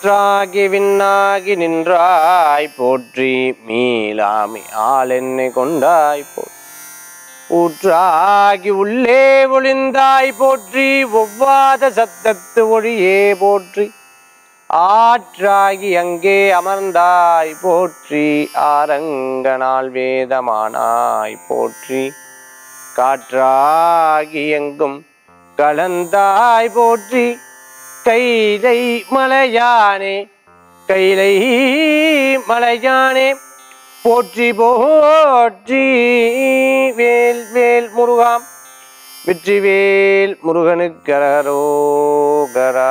மாற்றாகி விண்ணாகி நின்றாய் போற்றி மீளாமி ஆள் என்னை கொண்டாய் போற்றி ஊற்றாகி உள்ளே ஒளிந்தாய் போற்றி ஒவ்வாத சத்தத்து ஒழியே போற்றி ஆற்றாகி அங்கே அமர்ந்தாய் போற்றி ஆரங்கனால் வேதமானாய் போற்றி காற்றாகி எங்கும் கலந்தாய் போற்றி கைலை மலையானே கைலை மலையானே போற்றி போற்றி வேல் வேல் முருகாம் வெற்றிவேல் முருகனுக்கரோகரா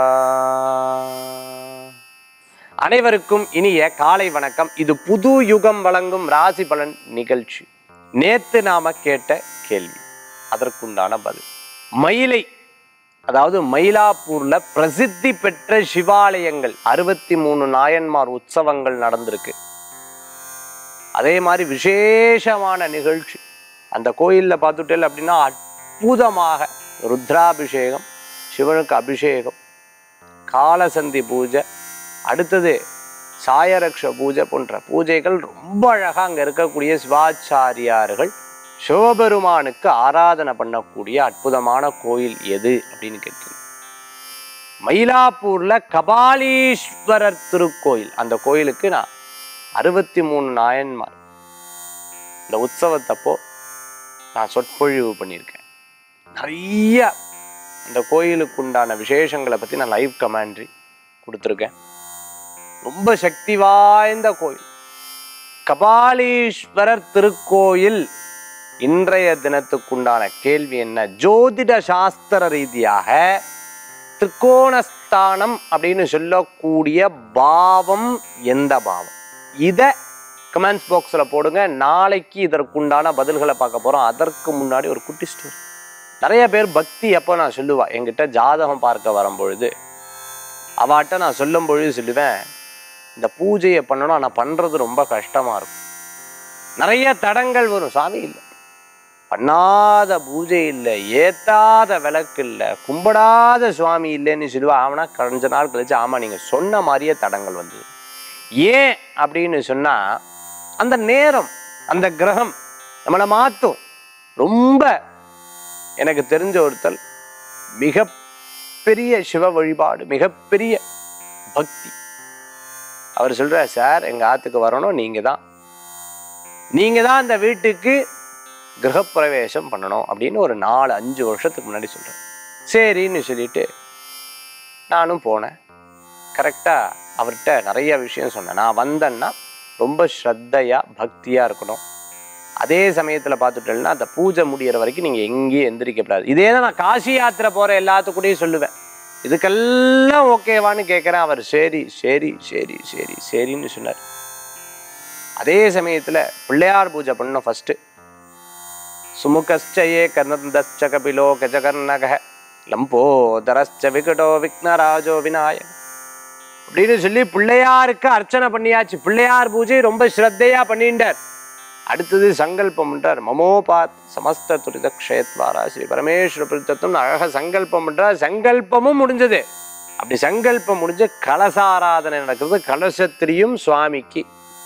அனைவருக்கும் இனிய காலை வணக்கம் இது புது யுகம் வழங்கும் ராசி பலன் நிகழ்ச்சி நேத்து நாம கேட்ட கேள்வி அதற்குண்டான பதில் மயிலை அதாவது மயிலாப்பூர்ல பிரசித்தி பெற்ற சிவாலயங்கள் அறுபத்தி மூணு நாயன்மார் உற்சவங்கள் நடந்திருக்கு அதே மாதிரி விசேஷமான நிகழ்ச்சி அந்த கோயில்ல பார்த்துட்டேல் அப்படின்னா அற்புதமாக ருத்ராபிஷேகம் சிவனுக்கு அபிஷேகம் காலசந்தி பூஜை அடுத்தது சாயரக்ஷ பூஜை போன்ற பூஜைகள் ரொம்ப அழகாக அங்கே இருக்கக்கூடிய சிவாச்சாரியார்கள் சிவபெருமானுக்கு ஆராதனை பண்ணக்கூடிய அற்புதமான கோயில் எது அப்படின்னு கேட்குறேன் மயிலாப்பூர்ல கபாலீஸ்வரர் திருக்கோயில் அந்த கோயிலுக்கு நான் அறுபத்தி மூணு நாயன்மார் இந்த உற்சவத்தப்போ நான் சொற்பொழிவு பண்ணியிருக்கேன் நிறைய அந்த கோயிலுக்கு உண்டான விசேஷங்களை பற்றி நான் லைவ் கமெண்ட்ரி கொடுத்துருக்கேன் ரொம்ப சக்தி வாய்ந்த கோயில் கபாலீஸ்வரர் திருக்கோயில் இன்றைய தினத்துக்குண்டான கேள்வி என்ன ஜோதிட சாஸ்திர ரீதியாக திரிகோணஸ்தானம் அப்படின்னு சொல்லக்கூடிய பாவம் எந்த பாவம் இதை கமெண்ட்ஸ் பாக்ஸில் போடுங்க நாளைக்கு இதற்குண்டான பதில்களை பார்க்க போகிறோம் அதற்கு முன்னாடி ஒரு குட்டி ஸ்டோரி நிறைய பேர் பக்தி எப்போ நான் சொல்லுவா என்கிட்ட ஜாதகம் பார்க்க வரும்பொழுது அவாட்ட நான் சொல்லும் பொழுது சொல்லுவேன் இந்த பூஜையை பண்ணணும் ஆனால் பண்ணுறது ரொம்ப கஷ்டமாக இருக்கும் நிறைய தடங்கள் வரும் சாமி இல்லை பண்ணாத பூஜை இல்லை ஏத்தாத விளக்கு இல்லை கும்பிடாத சுவாமி இல்லைன்னு சொல்லுவா ஆமானா கொஞ்ச நாள் கழிச்சு ஆமாம் நீங்கள் சொன்ன மாதிரியே தடங்கள் வந்தது ஏன் அப்படின்னு சொன்னால் அந்த நேரம் அந்த கிரகம் நம்மளை மாற்றும் ரொம்ப எனக்கு தெரிஞ்ச ஒருத்தர் மிக பெரிய சிவ வழிபாடு மிகப்பெரிய பக்தி அவர் சொல்றார் சார் எங்க ஆத்துக்கு வரணும் நீங்க தான் நீங்க தான் அந்த வீட்டுக்கு கிரகப்பிரவேசம் பண்ணணும் அப்படின்னு ஒரு நாலு அஞ்சு வருஷத்துக்கு முன்னாடி சொல்றேன் சரின்னு சொல்லிட்டு நானும் போனேன் கரெக்டாக அவர்கிட்ட நிறைய விஷயம் சொன்னேன் நான் வந்தேன்னா ரொம்ப ஸ்ரத்தையா பக்தியா இருக்கணும் அதே சமயத்தில் பார்த்துட்டேன்னா அந்த பூஜை முடியிற வரைக்கும் நீங்கள் எங்கேயும் எந்திரிக்கப்படாது இதே தான் நான் காசி யாத்திரை போகிற எல்லாத்துக்கூடயும் சொல்லுவேன் இதுக்கெல்லாம் ஓகேவான்னு கேட்குறேன் அவர் சரி சரி சரி சரி சரின்னு சொன்னார் அதே சமயத்தில் பிள்ளையார் பூஜை பண்ணோம் ஃபஸ்ட்டு சுமுகஸ்சயே கர்ணந்தஸ்ச கபிலோ கஜகர்ணக லம்போதரஸ்ச விகடோ விக்னராஜோ விநாயக அப்படின்னு சொல்லி பிள்ளையாருக்கு அர்ச்சனை பண்ணியாச்சு பிள்ளையார் பூஜை ரொம்ப ஸ்ரத்தையா பண்ணிட்டார் அடுத்தது சங்கல்பம் பண்றார் மமோபாத் சமஸ்த துரித க்ஷயத்வாரா ஸ்ரீ பரமேஸ்வர பிரித்தத்துவம் அழகாக சங்கல்பம் பண்றார் சங்கல்பமும் முடிஞ்சது அப்படி சங்கல்பம் முடிஞ்சு கலசாராதனை நடக்கிறது கலசத்திரியும் சுவாமிக்கு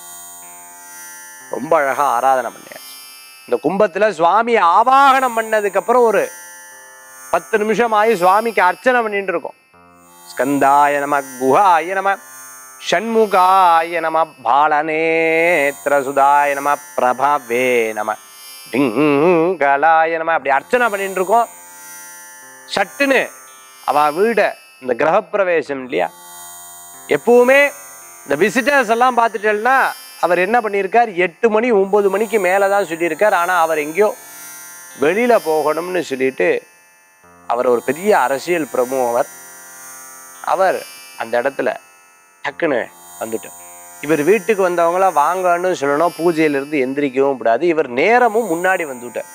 ரொம்ப அழகா ஆராதனை பண்ணியாச்சு இந்த கும்பத்துல சுவாமியை ஆவாகனம் பண்ணதுக்கு அப்புறம் ஒரு பத்து நிமிஷம் ஆகி சுவாமிக்கு அர்ச்சனை பண்ணிட்டு இருக்கோம் ஸ்கந்தாய நம குஹாய நம ஷண்முகாய நம பாலநேத்திரசுதாய நம பிரபவே நம பிங்களாய நம அப்படி அர்ச்சனை பண்ணிட்டு இருக்கோம் சட்டுன்னு அவ வீட இந்த கிரகப்பிரவேசம் இல்லையா எப்பவுமே இந்த விசிட்டர்ஸ் எல்லாம் பார்த்துட்டேன்னா அவர் என்ன பண்ணியிருக்கார் எட்டு மணி ஒன்பது மணிக்கு மேலே தான் சொல்லியிருக்கார் ஆனால் அவர் எங்கேயோ வெளியில போகணும்னு சொல்லிட்டு அவர் ஒரு பெரிய அரசியல் பிரமுகர் அவர் அந்த இடத்துல டக்குன்னு வந்துட்டார் இவர் வீட்டுக்கு வந்தவங்கள வாங்கன்னு சொல்லணும் பூஜையிலிருந்து எந்திரிக்கவும் கூடாது இவர் நேரமும் முன்னாடி வந்துட்டார்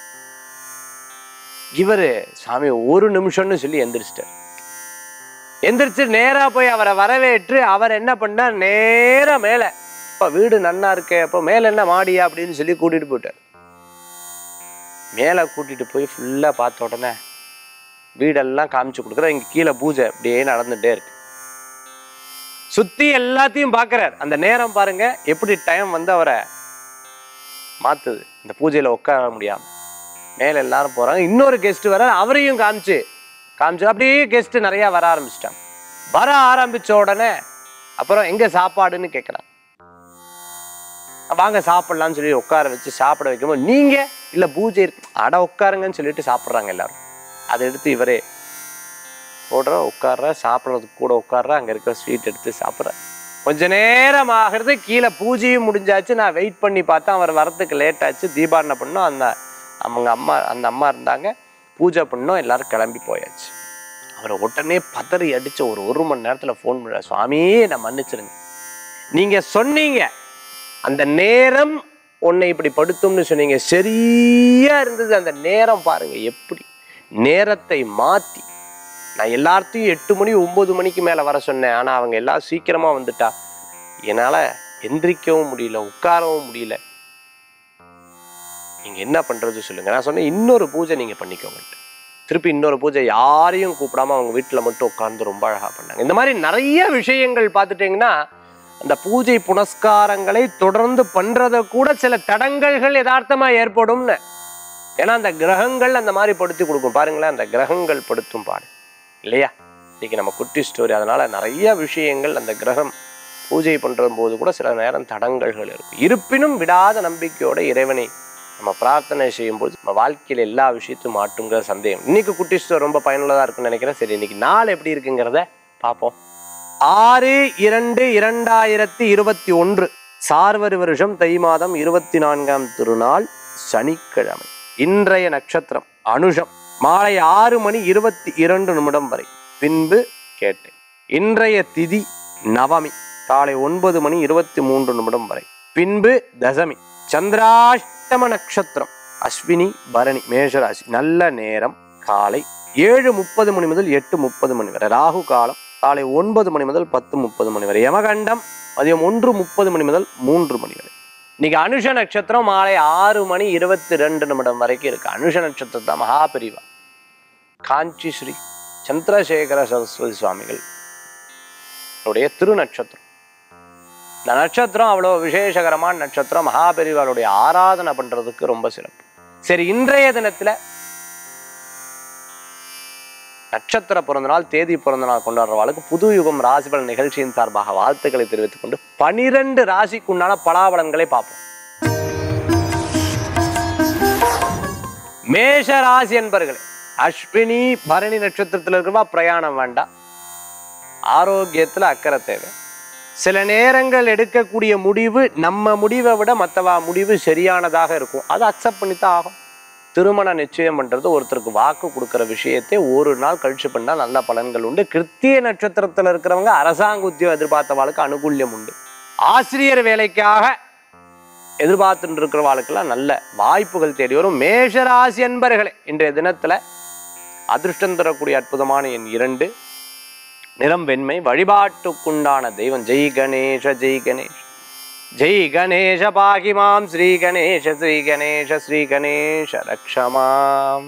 இவர் சாமி ஒரு நிமிஷம்னு சொல்லி எந்திரிச்சிட்டார் எந்திரிச்சு நேரா போய் அவரை வரவேற்று அவர் என்ன பண்ணார் நேரா மேல அப்ப வீடு நன்னா இருக்கே அப்போ மேல என்ன மாடியா அப்படின்னு சொல்லி கூட்டிட்டு போயிட்டார் மேல கூட்டிட்டு போய் ஃபுல்லா பார்த்த உடனே வீடெல்லாம் காமிச்சு கொடுக்குற இங்க கீழே பூஜை அப்படியே நடந்துட்டே இருக்கு சுத்தி எல்லாத்தையும் பார்க்கறார் அந்த நேரம் பாருங்க எப்படி டைம் வந்து அவரை மாத்துது இந்த பூஜையில உட்கார முடியாம மேல எல்லாரும் போறாங்க இன்னொரு கெஸ்ட் வர அவரையும் காமிச்சு காமிச்சு அப்படியே கெஸ்ட் நிறைய வர ஆரம்பிச்சிட்டாங்க வர ஆரம்பிச்ச உடனே அப்புறம் எங்க சாப்பாடுன்னு கேட்குறாங்க வாங்க சாப்பிடலாம்னு சொல்லி உட்கார வச்சு சாப்பிட வைக்கும்போது நீங்க இல்ல பூஜை இருக்கு அட உட்காருங்கன்னு சொல்லிட்டு சாப்பிட்றாங்க எல்லாரும் அதை எடுத்து இவரே போடுற உட்கார்ற சாப்பிட்றதுக்கு கூட உட்கார்ற அங்க இருக்கிற ஸ்வீட் எடுத்து சாப்பிட்ற கொஞ்ச நேரம் ஆகிறது கீழே பூஜையும் முடிஞ்சாச்சு நான் வெயிட் பண்ணி பார்த்தேன் அவர் வரத்துக்கு லேட் ஆச்சு தீபாரணை பண்ணோம் அந்த அவங்க அம்மா அந்த அம்மா இருந்தாங்க பூஜை பண்ணோம் எல்லாரும் கிளம்பி போயாச்சு அவரை உடனே பதறி அடிச்ச ஒரு ஒரு மணி நேரத்துல ஃபோன் பண்ண சுவாமியே நான் மன்னிச்சிருங்க நீங்க சொன்னீங்க அந்த நேரம் உன்னை இப்படி படுத்தும்னு சொன்னீங்க சரியா இருந்தது அந்த நேரம் பாருங்க எப்படி நேரத்தை மாத்தி நான் எல்லார்த்தையும் எட்டு மணி ஒன்பது மணிக்கு மேல வர சொன்னேன் ஆனா அவங்க எல்லாம் சீக்கிரமா வந்துட்டா என்னால எந்திரிக்கவும் முடியல உட்காரவும் முடியல நீங்க என்ன பண்றது சொல்லுங்க நான் சொன்னேன் இன்னொரு பூஜை நீங்க பண்ணிக்கோங்கன்ட்டு திருப்பி இன்னொரு பூஜை யாரையும் கூப்பிடாம அவங்க வீட்டுல மட்டும் உட்கார்ந்து ரொம்ப அழகா பண்ணாங்க இந்த மாதிரி நிறைய விஷயங்கள் பார்த்துட்டீங்கன்னா அந்த பூஜை புனஸ்காரங்களை தொடர்ந்து பண்றத கூட சில தடங்கல்கள் யதார்த்தமா ஏற்படும்னு ஏன்னா அந்த கிரகங்கள் அந்த மாதிரி படுத்தி கொடுக்கும் பாருங்களேன் அந்த கிரகங்கள் படுத்தும் பாடு இல்லையா இன்னைக்கு நம்ம குட்டி ஸ்டோரி அதனால நிறைய விஷயங்கள் அந்த கிரகம் பூஜை பண்ற போது கூட சில நேரம் தடங்கல்கள் இருக்கும் இருப்பினும் விடாத நம்பிக்கையோட இறைவனை நம்ம பிரார்த்தனை செய்யும்போது நம்ம வாழ்க்கையில எல்லா விஷயத்தையும் மாட்டுங்கிற சந்தேகம் இன்னைக்கு குட்டி ஸ்டோர் ரொம்ப பயனுள்ளதா இருக்குன்னு நினைக்கிறேன் சரி இன்னைக்கு நாள் எப்படி இருக்குங்கிறத பார்ப்போம் ஆறு இரண்டு இரண்டாயிரத்தி இருபத்தி ஒன்று சார்வரி வருஷம் தை மாதம் இருபத்தி நான்காம் திருநாள் சனிக்கிழமை இன்றைய நட்சத்திரம் அனுஷம் மாலை ஆறு மணி இருபத்தி இரண்டு நிமிடம் வரை பின்பு கேட்டேன் இன்றைய திதி நவமி காலை ஒன்பது மணி இருபத்தி மூன்று நிமிடம் வரை பின்பு தசமி சந்திராஷ்டம நட்சத்திரம் அஸ்வினி பரணி மேஷராசி நல்ல நேரம் காலை ஏழு முப்பது மணி முதல் எட்டு முப்பது மணி வரை ராகு காலம் காலை ஒன்பது மணி முதல் பத்து முப்பது மணி வரை யமகண்டம் மதியம் ஒன்று முப்பது மணி முதல் மூன்று மணி வரை இன்னைக்கு அனுஷ நட்சத்திரம் மாலை ஆறு மணி இருபத்தி ரெண்டு நிமிடம் வரைக்கும் இருக்கு அனுஷ நட்சத்திரம் தான் மகாபிரிவா காஞ்சி ஸ்ரீ சந்திரசேகர சரஸ்வதி சுவாமிகள் அவருடைய திருநட்சத்திரம் இந்த நட்சத்திரம் அவ்வளோ விசேஷகரமான நட்சத்திரம் மகாபெரிவாளுடைய ஆராதனை பண்றதுக்கு ரொம்ப சிறப்பு சரி இன்றைய தினத்துல நட்சத்திர பிறந்த நாள் தேதி பிறந்த நாள் கொண்டாடுறவாளுக்கு புது யுகம் ராசிபலன் நிகழ்ச்சியின் சார்பாக வாழ்த்துக்களை தெரிவித்துக் கொண்டு பனிரெண்டு ராசிக்குண்டான பலாபலன்களை பார்ப்போம் மேஷ ராசி என்பர்களே அஸ்வினி பரணி நட்சத்திரத்தில் இருக்கிறவா பிரயாணம் வேண்டாம் ஆரோக்கியத்துல அக்கறை தேவை சில நேரங்கள் எடுக்கக்கூடிய முடிவு நம்ம முடிவை விட மற்றவா முடிவு சரியானதாக இருக்கும் அதை அக்செப்ட் பண்ணித்தான் ஆகும் திருமணம் நிச்சயம் பண்றது ஒருத்தருக்கு வாக்கு கொடுக்கிற விஷயத்தை ஒரு நாள் கழிச்சு பண்ணா நல்ல பலன்கள் உண்டு கிருத்திய நட்சத்திரத்துல இருக்கிறவங்க அரசாங்க உத்தியோகம் எதிர்பார்த்தவாளுக்கு அனுகூல்யம் உண்டு ஆசிரியர் வேலைக்காக எதிர்பார்த்துட்டு இருக்கிறவாளுக்கெல்லாம் நல்ல வாய்ப்புகள் தேடி வரும் மேஷராசி என்பர்களே இன்றைய தினத்துல அதிர்ஷ்டம் தரக்கூடிய அற்புதமான எண் இரண்டு நிறம் வெண்மை வழிபாட்டுக்குண்டான தெய்வம் ஜெய் கணேஷ ஜெய் கணேஷ் ஜெய் கணேஷ பாகி மாம் ஸ்ரீ கணேஷ ஸ்ரீ கணேஷ ஸ்ரீ கணேஷ ரக்ஷமாம்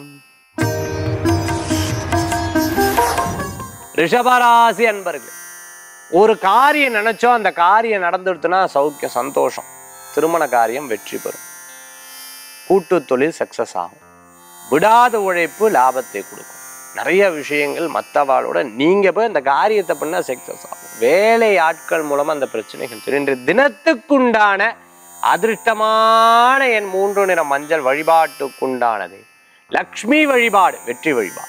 ரிஷபராசி அன்பர்கள் ஒரு காரியம் நினைச்சோம் அந்த காரியம் நடந்துடுத்துனா சௌக்கியம் சந்தோஷம் திருமண காரியம் வெற்றி பெறும் கூட்டு தொழில் சக்சஸ் ஆகும் விடாத உழைப்பு லாபத்தை கொடுக்கும் நிறைய விஷயங்கள் மற்றவாளோட நீங்க போய் அந்த காரியத்தை பண்ணா சக்சஸ் ஆகும் வேலை ஆட்கள் மூலமா அந்த பிரச்சனைகள் தெரியும் இன்றைய தினத்துக்குண்டான அதிர்ஷ்டமான என் மூன்று நிற மஞ்சள் வழிபாட்டுக்குண்டானது லக்ஷ்மி வழிபாடு வெற்றி வழிபாடு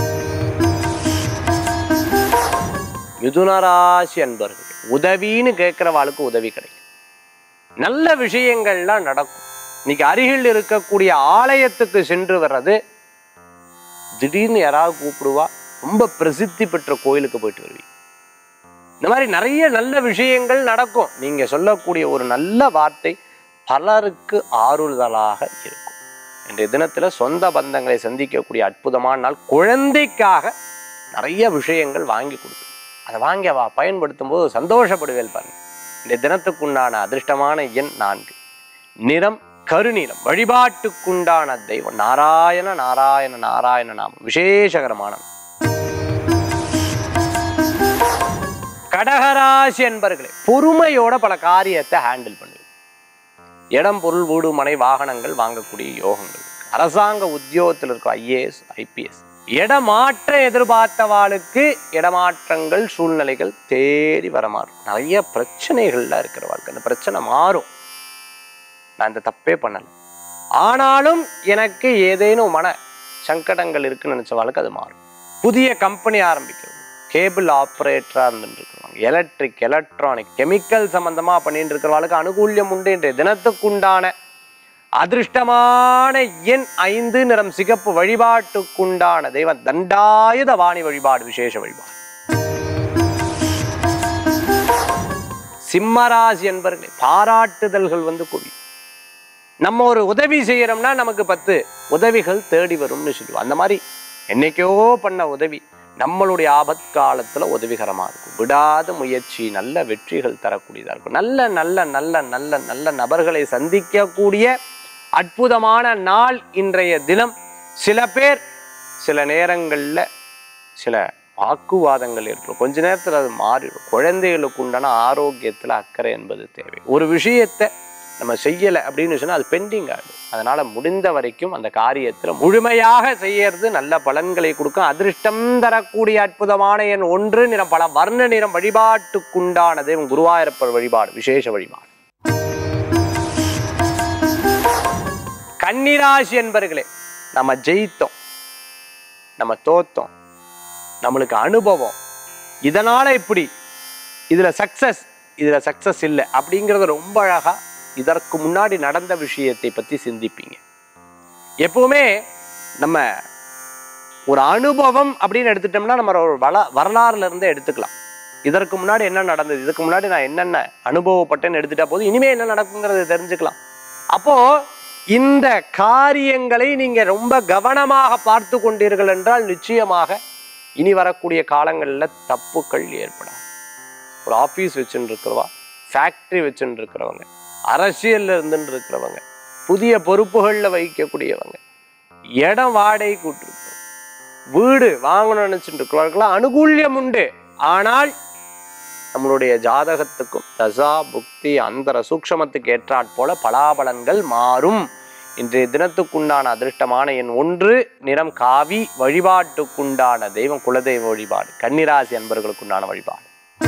மிதுனராசி அன்பர்கள் உதவின்னு கேட்கிறவாளுக்கு உதவி கிடைக்கும் நல்ல விஷயங்கள்லாம் நடக்கும் இன்னைக்கு அருகில் இருக்கக்கூடிய ஆலயத்துக்கு சென்று வர்றது திடீர்னு யாராவது கூப்பிடுவா ரொம்ப பிரசித்தி பெற்ற கோயிலுக்கு போயிட்டு வருவீங்க இந்த மாதிரி நிறைய நல்ல விஷயங்கள் நடக்கும் நீங்க சொல்லக்கூடிய ஒரு நல்ல வார்த்தை பலருக்கு ஆறுதலாக இருக்கும் இன்றைய தினத்துல சொந்த பந்தங்களை சந்திக்கக்கூடிய அற்புதமான நாள் குழந்தைக்காக நிறைய விஷயங்கள் வாங்கி கொடுக்கும் அதை வாங்கி அவ பயன்படுத்தும் போது சந்தோஷப்படுவேல் பாருங்க இந்த தினத்துக்குண்டான அதிர்ஷ்டமான எண் நான்கு நிறம் கருநீலம் வழிபாட்டுக்குண்டான தெய்வம் நாராயண நாராயண நாராயண நாமம் விசேஷகரமான கடகராசி என்பர்களே பொறுமையோட பல காரியத்தை ஹேண்டில் பண்ணுவீங்க இடம் பொருள் வீடு மனை வாகனங்கள் வாங்கக்கூடிய யோகங்கள் இருக்கு. அரசாங்க உத்தியோகத்தில் இருக்க ஐஏஎஸ் ஐபிஎஸ் இடமாற்ற எதிர்பார்த்தவாளுக்கு இடமாற்றங்கள் சூழ்நிலைகள் தேடி வரமாறும் நிறைய பிரச்சனைகள்லாம் இருக்கிற வாழ்க்கை அந்த பிரச்சனை மாறும் நான் இந்த தப்பே பண்ணல ஆனாலும் எனக்கு ஏதேனும் மன சங்கடங்கள் இருக்குன்னு நினைச்சவாளுக்கு அது மாறும் புதிய கம்பெனி ஆரம்பிக்கிறது கேபிள் ஆப்ரேட்டராக இருந்துட்டு இருக்கிறவங்க எலக்ட்ரிக் எலக்ட்ரானிக் கெமிக்கல் சம்பந்தமா பண்ணிட்டு இருக்கிறவங்களுக்கு அனுகூல்யம் உண்டு இன்றைய தினத்துக்குண்டான அதிர்ஷ்டமான எண் ஐந்து நிறம் சிகப்பு வழிபாட்டுக்குண்டான தெய்வம் தண்டாயுத வாணி வழிபாடு விசேஷ வழிபாடு சிம்மராசி என்பர்களே பாராட்டுதல்கள் வந்து குவி நம்ம ஒரு உதவி செய்யறோம்னா நமக்கு பத்து உதவிகள் தேடி வரும்னு சொல்லுவோம் அந்த மாதிரி என்னைக்கோ பண்ண உதவி நம்மளுடைய ஆபத் காலத்துல உதவிகரமா இருக்கும் விடாத முயற்சி நல்ல வெற்றிகள் தரக்கூடியதா இருக்கும் நல்ல நல்ல நல்ல நல்ல நல்ல நபர்களை சந்திக்கக்கூடிய அற்புதமான நாள் இன்றைய தினம் சில பேர் சில நேரங்கள்ல சில வாக்குவாதங்கள் ஏற்படும் கொஞ்ச நேரத்துல அது மாறிடும் குழந்தைகளுக்கு உண்டான ஆரோக்கியத்துல அக்கறை என்பது தேவை ஒரு விஷயத்தை நம்ம செய்யலை அப்படின்னு சொன்னா அது பெண்டிங் ஆகிடும் அதனால முடிந்த வரைக்கும் அந்த காரியத்துல முழுமையாக செய்யறது நல்ல பலன்களை கொடுக்கும் அதிர்ஷ்டம் தரக்கூடிய அற்புதமான எண் ஒன்று நிறம் பல வர்ண நிறம் வழிபாட்டுக்குண்டான தெய்வம் குருவாயூரப்பர் வழிபாடு விசேஷ வழிபாடு கன்னிராசி என்பர்களே நம்ம ஜெயித்தோம் நம்ம தோத்தோம் நம்மளுக்கு அனுபவம் இதனால இப்படி இதுல சக்சஸ் இதுல சக்சஸ் இல்லை அப்படிங்கறத ரொம்ப அழகா இதற்கு முன்னாடி நடந்த விஷயத்தை பத்தி சிந்திப்பீங்க எப்பவுமே நம்ம ஒரு அனுபவம் அப்படின்னு எடுத்துட்டோம்னா நம்ம ஒரு வள வரலாறுல இருந்தே எடுத்துக்கலாம் இதற்கு முன்னாடி என்ன நடந்தது இதுக்கு முன்னாடி நான் என்னென்ன அனுபவப்பட்டேன்னு எடுத்துட்டா போதும் இனிமே என்ன நடக்குங்கிறத தெரிஞ்சுக்கலாம் அப்போ இந்த காரியங்களை நீங்க ரொம்ப கவனமாக பார்த்து கொண்டீர்கள் என்றால் நிச்சயமாக இனி வரக்கூடிய காலங்களில் தப்புக்கள் ஏற்படாது ஒரு ஆஃபீஸ் வச்சுட்டு இருக்கிறவா ஃபேக்ட்ரி வச்சுட்டு இருக்கிறவங்க அரசியல்ல இருந்துட்டு இருக்கிறவங்க புதிய பொறுப்புகளில் வகிக்கக்கூடியவங்க இடம் வாடகை கூட்டிருக்கிறோம் வீடு வாங்கணும்னு நினைச்சுட்டு இருக்கிறவர்களாம் அனுகூல்யம் உண்டு ஆனால் நம்மளுடைய ஜாதகத்துக்கும் தசா புக்தி அந்தர சூக்ஷமத்துக்கு ஏற்றாற் போல பலாபலன்கள் மாறும் இன்றைய தினத்துக்குண்டான அதிர்ஷ்டமான எண் ஒன்று நிறம் காவி வழிபாட்டுக்குண்டான தெய்வம் குலதெய்வ வழிபாடு கன்னிராசி அன்பர்களுக்குண்டான வழிபாடு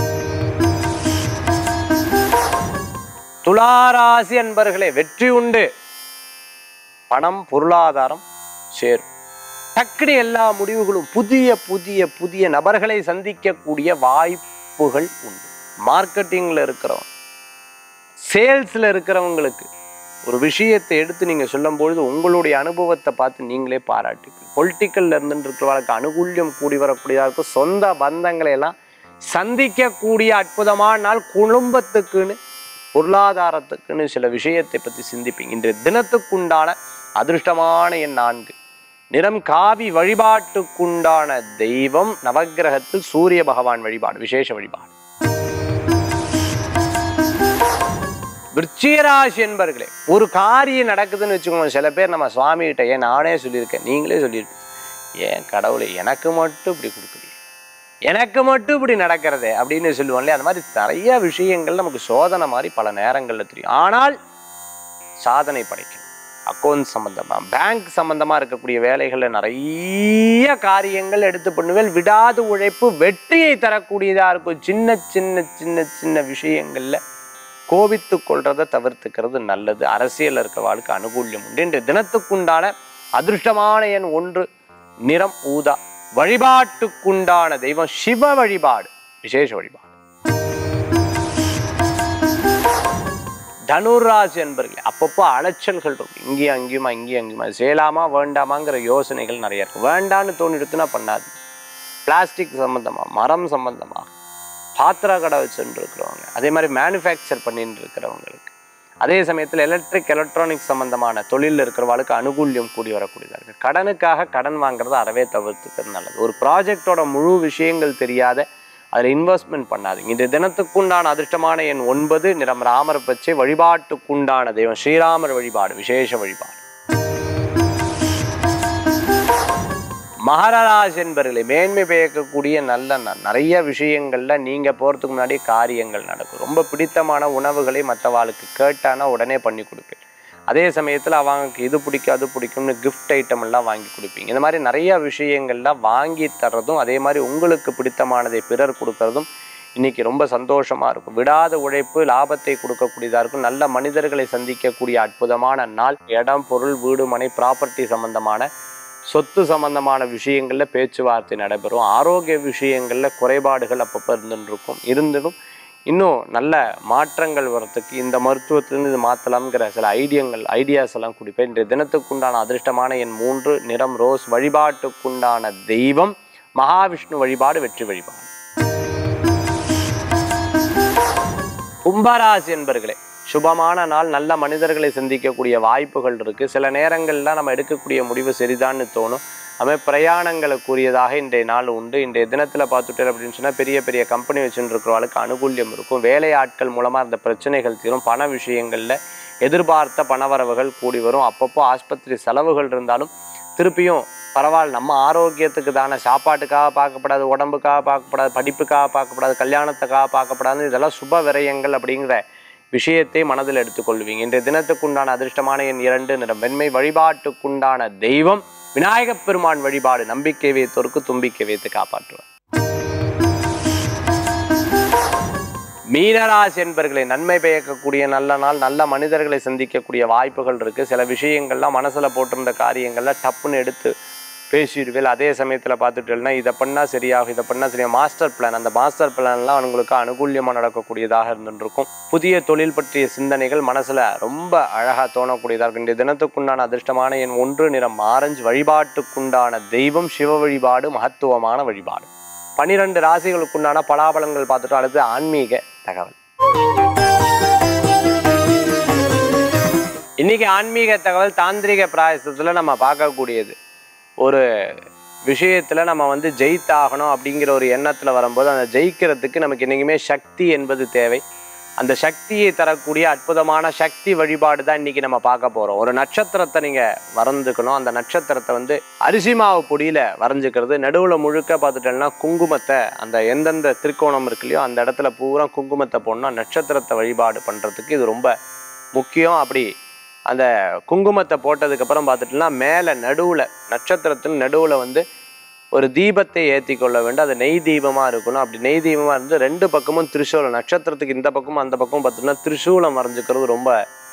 துளாராசி அன்பர்களே வெற்றி உண்டு பணம் பொருளாதாரம் சேரும் டக்குனு எல்லா முடிவுகளும் புதிய புதிய புதிய நபர்களை சந்திக்கக்கூடிய வாய்ப்புகள் உண்டு மார்க்கெட்டிங்கில் இருக்கிறவங்க சேல்ஸில் இருக்கிறவங்களுக்கு ஒரு விஷயத்தை எடுத்து நீங்கள் சொல்லும்பொழுது உங்களுடைய அனுபவத்தை பார்த்து நீங்களே பாராட்டிப்பீங்க பொலிட்டிக்கல்ல இருந்துட்டு இருக்கிறவங்களுக்கு அனுகூல்யம் கூடி வரக்கூடியதாக இருக்கும் சொந்த பந்தங்களை எல்லாம் சந்திக்கக்கூடிய அற்புதமான நாள் குடும்பத்துக்குன்னு பொருளாதாரத்துக்குன்னு சில விஷயத்தை பற்றி சிந்திப்பீங்க இன்றைய தினத்துக்குண்டான அதிர்ஷ்டமான எண் நான்கு நிறம் காவி வழிபாட்டுக்குண்டான தெய்வம் நவக்கிரகத்தில் சூரிய பகவான் வழிபாடு விசேஷ வழிபாடு விருச்சிகராசி என்பர்களே ஒரு காரியம் நடக்குதுன்னு வச்சுக்கோங்க சில பேர் நம்ம சுவாமிகிட்ட ஏன் நானே சொல்லியிருக்கேன் நீங்களே சொல்லியிருக்கேன் ஏன் கடவுளை எனக்கு மட்டும் இப்படி கொடுக்குறீங்க எனக்கு மட்டும் இப்படி நடக்கிறதே அப்படின்னு சொல்லுவோம் இல்லையா அந்த மாதிரி நிறைய விஷயங்கள் நமக்கு சோதனை மாதிரி பல நேரங்களில் தெரியும் ஆனால் சாதனை படைக்கணும் அக்கௌண்ட் சம்பந்தமாக பேங்க் சம்பந்தமாக இருக்கக்கூடிய வேலைகளில் நிறைய காரியங்கள் எடுத்து பண்ணுவேன் விடாது உழைப்பு வெற்றியை தரக்கூடியதாக இருக்கும் சின்ன சின்ன சின்ன சின்ன விஷயங்களில் கோபித்து கொள்றதை தவிர்த்துக்கிறது நல்லது அரசியல் இருக்கிறவாளுக்கு அனுகூல்யம் உண்டு இன்று தினத்துக்குண்டான அதிர்ஷ்டமான எண் ஒன்று நிறம் ஊதா வழிபாட்டுக்குண்டான தெய்வம் சிவ வழிபாடு விசேஷ வழிபாடு தனுராசி என்பர்களே அப்பப்போ அலைச்சல்கள் இருக்கும் இங்கேயும் அங்கேயுமா இங்கேயும் அங்கேயுமா செய்யலாமா வேண்டாமாங்கிற யோசனைகள் நிறைய இருக்கும் வேண்டான்னு தோணிடுத்துனா பண்ணாது பிளாஸ்டிக் சம்பந்தமா மரம் சம்பந்தமா பாத்திர கடை வச்சுட்டு இருக்கிறவங்க அதே மாதிரி மேனுஃபேக்சர் பண்ணிட்டு இருக்கிறவங்களுக்கு அதே சமயத்தில் எலக்ட்ரிக் எலக்ட்ரானிக் சம்பந்தமான தொழிலில் இருக்கிறவங்களுக்கு அனுகூல்யம் கூடி வரக்கூடியதாக இருக்குது கடனுக்காக கடன் வாங்குறத அறவே தவிர்த்துக்கிறது நல்லது ஒரு ப்ராஜெக்டோட முழு விஷயங்கள் தெரியாத அதில் இன்வெஸ்ட்மெண்ட் பண்ணாதீங்க இந்த தினத்துக்குண்டான அதிர்ஷ்டமான எண் ஒன்பது நிறம் ராமர் பச்சை வழிபாட்டுக்குண்டான தெய்வம் ஸ்ரீராமர் வழிபாடு விசேஷ வழிபாடு மகராஜ் என்பர்களே மேன்மை பயக்கக்கூடிய நல்ல ந- நிறைய விஷயங்கள்ல நீங்க போறதுக்கு முன்னாடி காரியங்கள் நடக்கும் ரொம்ப பிடித்தமான உணவுகளை மற்றவாளுக்கு கேட்டானா உடனே பண்ணி கொடுப்பேன் அதே சமயத்துல அவங்களுக்கு இது பிடிக்கும் அது பிடிக்கும்னு கிஃப்ட் ஐட்டம் எல்லாம் வாங்கி கொடுப்பீங்க இந்த மாதிரி நிறைய விஷயங்கள்லாம் வாங்கி தர்றதும் அதே மாதிரி உங்களுக்கு பிடித்தமானதை பிறர் கொடுக்கறதும் இன்னைக்கு ரொம்ப சந்தோஷமா இருக்கும் விடாத உழைப்பு லாபத்தை கொடுக்கக்கூடியதா இருக்கும் நல்ல மனிதர்களை சந்திக்கக்கூடிய அற்புதமான நாள் இடம் பொருள் வீடு மனை ப்ராப்பர்ட்டி சம்பந்தமான சொத்து சம்பந்தமான விஷயங்கள்ல பேச்சுவார்த்தை நடைபெறும் ஆரோக்கிய விஷயங்கள்ல குறைபாடுகள் அப்பப்போ இருந்துட்டு இருக்கும் இருந்துடும் இன்னும் நல்ல மாற்றங்கள் வரத்துக்கு இந்த மருத்துவத்திலிருந்து இது மாற்றலாம்ங்கிற சில ஐடியங்கள் ஐடியாஸ் எல்லாம் கொடுப்பேன் இன்றைய தினத்துக்குண்டான அதிர்ஷ்டமான என் மூன்று நிறம் ரோஸ் வழிபாட்டுக்குண்டான தெய்வம் மகாவிஷ்ணு வழிபாடு வெற்றி வழிபாடு கும்பராசி என்பர்களே சுபமான நாள் நல்ல மனிதர்களை சந்திக்கக்கூடிய வாய்ப்புகள் இருக்கு சில நேரங்கள்ல நம்ம எடுக்கக்கூடிய முடிவு சரிதான்னு தோணும் அதுமாதிரி பிரயாணங்களுக்குரியதாக இன்றைய நாள் உண்டு இன்றைய தினத்துல பார்த்துட்டு அப்படின்னு சொன்னா பெரிய பெரிய கம்பெனி வச்சுட்டு இருக்கிறவளுக்கு அனுகூல்யம் இருக்கும் வேலை ஆட்கள் மூலமா இருந்த பிரச்சனைகள் தீரும் பண விஷயங்கள்ல எதிர்பார்த்த பணவரவுகள் கூடி வரும் அப்பப்போ ஆஸ்பத்திரி செலவுகள் இருந்தாலும் திருப்பியும் பரவாயில்ல நம்ம ஆரோக்கியத்துக்கு தானே சாப்பாட்டுக்காக பார்க்கப்படாது உடம்புக்காக பார்க்கப்படாது படிப்புக்காக பார்க்கப்படாது கல்யாணத்துக்காக பார்க்கப்படாது இதெல்லாம் சுப விரயங்கள் அப்படிங்கிற விஷயத்தை மனதில் எடுத்துக்கொள்வீங்க இன்றைய தினத்துக்குண்டான அதிர்ஷ்டமான என் இரண்டு நிறம் வெண்மை வழிபாட்டுக்குண்டான தெய்வம் விநாயகப் பெருமான் வழிபாடு நம்பிக்கை வைத்தோருக்கு தும்பிக்கை வைத்து காப்பாற்றுவார் மீனராசி என்பர்களை நன்மை பயக்கக்கூடிய நல்ல நாள் நல்ல மனிதர்களை சந்திக்கக்கூடிய வாய்ப்புகள் இருக்கு சில விஷயங்கள்லாம் மனசுல போட்டிருந்த காரியங்கள்ல டப்புன்னு எடுத்து பேசிடுவேல் அதே சமயத்துல பார்த்துட்டேன்னா இதை பண்ணா சரியாகும் இதை பண்ணா சரியா மாஸ்டர் பிளான் அந்த மாஸ்டர் பிளான்லாம் அவங்களுக்கு அனுகூல்யமா நடக்கக்கூடியதாக இருந்துருக்கும் புதிய தொழில் பற்றிய சிந்தனைகள் மனசுல ரொம்ப அழகா தோணக்கூடியதாக இருக்கும் இந்த தினத்துக்குண்டான அதிர்ஷ்டமான என் ஒன்று நிறம் ஆரஞ்சு வழிபாட்டுக்குண்டான தெய்வம் சிவ வழிபாடு மகத்துவமான வழிபாடு பனிரெண்டு ராசிகளுக்குண்டான பலாபலங்கள் பார்த்துட்டு அடுத்து ஆன்மீக தகவல் இன்னைக்கு ஆன்மீக தகவல் தாந்திரிக பிராயசத்துல நம்ம பார்க்கக்கூடியது ஒரு விஷயத்துல நம்ம வந்து ஜெயித்தாகணும் அப்படிங்கிற ஒரு எண்ணத்துல வரும்போது அந்த ஜெயிக்கிறதுக்கு நமக்கு என்னைக்குமே சக்தி என்பது தேவை அந்த சக்தியை தரக்கூடிய அற்புதமான சக்தி வழிபாடு தான் இன்னைக்கு நம்ம பார்க்க போறோம் ஒரு நட்சத்திரத்தை நீங்க வரைஞ்சுக்கணும் அந்த நட்சத்திரத்தை வந்து அரிசி மாவு பொடியில வரைஞ்சுக்கிறது நடுவுல முழுக்க பார்த்துட்டோம்னா குங்குமத்தை அந்த எந்தெந்த திருக்கோணம் இருக்கு இல்லையோ அந்த இடத்துல பூரா குங்குமத்தை போடணும் நட்சத்திரத்தை வழிபாடு பண்றதுக்கு இது ரொம்ப முக்கியம் அப்படி அந்த குங்குமத்தை போட்டதுக்கப்புறம் பார்த்துட்டோம்னா மேலே நடுவில் நட்சத்திரத்தின் நடுவில் வந்து ஒரு தீபத்தை ஏற்றி கொள்ள வேண்டும் அது நெய் தீபமாக இருக்கணும் அப்படி நெய் தீபமாக இருந்து ரெண்டு பக்கமும் திரிசூலம் நட்சத்திரத்துக்கு இந்த பக்கமும் அந்த பக்கமும் பார்த்தோம்னா திரிசூலம் வரைஞ்சுக்கிறது ரொம்ப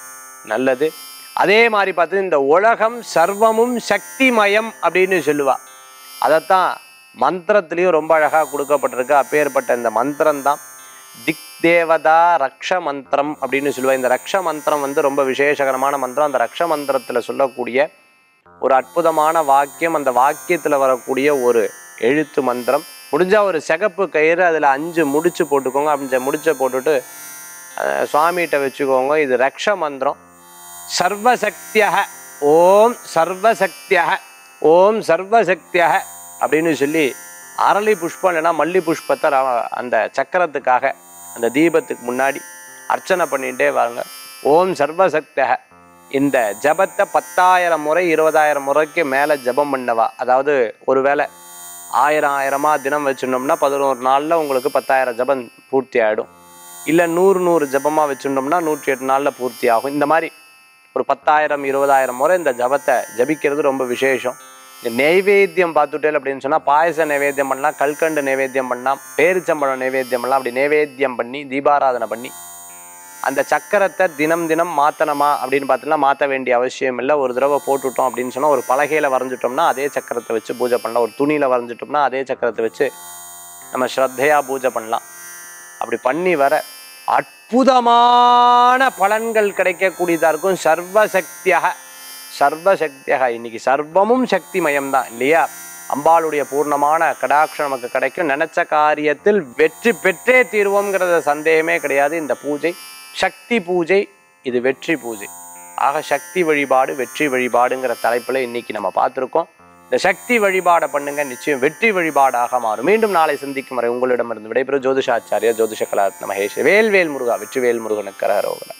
நல்லது அதே மாதிரி பார்த்து இந்த உலகம் சர்வமும் சக்திமயம் அப்படின்னு சொல்லுவா அதைத்தான் மந்திரத்திலையும் ரொம்ப அழகாக கொடுக்கப்பட்டிருக்கு அப்பேற்பட்ட இந்த மந்திரம் தான் திக் தேவதா ரக்ஷ மந்திரம் அப்படின்னு சொல்லுவா இந்த ரக்ஷ மந்திரம் வந்து ரொம்ப விசேஷகரமான மந்திரம் அந்த ரக்ஷ மந்திரத்தில் சொல்லக்கூடிய ஒரு அற்புதமான வாக்கியம் அந்த வாக்கியத்தில் வரக்கூடிய ஒரு எழுத்து மந்திரம் முடிஞ்சா ஒரு சிகப்பு கயிறு அதில் அஞ்சு முடிச்சு போட்டுக்கோங்க அஞ்சு முடிச்சை போட்டுட்டு அஹ், சுவாமிகிட்ட வச்சுக்கோங்க இது ரக்ஷ மந்திரம் சர்வசக்தியக ஓம் சர்வசக்தியக ஓம் சர்வசக்தியக அப்படின்னு சொல்லி அரளி புஷ்பம் இல்லைன்னா மல்லி புஷ்பத்தை ர- அந்த சக்கரத்துக்காக அந்த தீபத்துக்கு முன்னாடி அர்ச்சனை பண்ணிகிட்டே வாங்க ஓம் சர்வசக்தியக இந்த ஜபத்தை பத்தாயிரம் முறை இருபதாயிரம் முறைக்கு மேலே ஜபம் பண்ணவா அதாவது ஒருவேளை ஆயிரம் ஆயிரமா தினம் வச்சுட்டோம்னா பதினோரு நாளில் உங்களுக்கு பத்தாயிரம் ஜபம் பூர்த்தி ஆகிடும் இல்லை நூறு நூறு ஜபமாக வச்சுட்டோம்னா நூற்றி எட்டு நாளில் பூர்த்தி ஆகும் இந்த மாதிரி ஒரு பத்தாயிரம் இருபதாயிரம் முறை இந்த ஜபத்தை ஜபிக்கிறது ரொம்ப விசேஷம் இந்த நெய்வேத்தியம் பார்த்துட்டேல் அப்படின்னு சொன்னால் பாயச நைவேத்தியம் பண்ணலாம் கல்கண்டு நைவேத்தியம் பண்ணலாம் பேரிச்சம்பழம் நைவேத்தியம் பண்ணலாம் அப்படி நைவேத்தியம் பண்ணி தீபாராதனை பண்ணி அந்த சக்கரத்தை தினம் தினம் மாற்றணுமா அப்படின்னு பார்த்தீங்கன்னா மாற்ற வேண்டிய அவசியம் இல்லை ஒரு தடவை போட்டுட்டோம் அப்படின்னு சொன்னால் ஒரு பலகையில் வரைஞ்சிட்டோம்னா அதே சக்கரத்தை வச்சு பூஜை பண்ணலாம் ஒரு துணியில் வரைஞ்சிட்டோம்னா அதே சக்கரத்தை வச்சு நம்ம ஸ்ரத்தையாக பூஜை பண்ணலாம் அப்படி பண்ணி வர அற்புதமான பலன்கள் கிடைக்கக்கூடியதாக இருக்கும் சர்வசக்தியாக சர்வசக்தியாக இன்னைக்கு சர்வமும் சக்தி மயம்தான் இல்லையா அம்பாளுடைய பூர்ணமான கடாட்சம் நமக்கு கிடைக்கும் நினைச்ச காரியத்தில் வெற்றி பெற்றே தீர்வோங்கிறத சந்தேகமே கிடையாது இந்த பூஜை சக்தி பூஜை இது வெற்றி பூஜை ஆக சக்தி வழிபாடு வெற்றி வழிபாடுங்கிற தலைப்புல இன்னைக்கு நம்ம பார்த்துருக்கோம் இந்த சக்தி வழிபாடை பண்ணுங்க நிச்சயம் வெற்றி வழிபாடாக மாறும் மீண்டும் நாளை சந்திக்கும் வரை உங்களிடமிருந்து விடைபெறும் ஜோதிஷாச்சாரியா ஜோதிஷ கலாரத்ன மகேஷ் வேல்வேல் முருகா வெற்றிவேல் முருகனுக்கு கரகரோகரா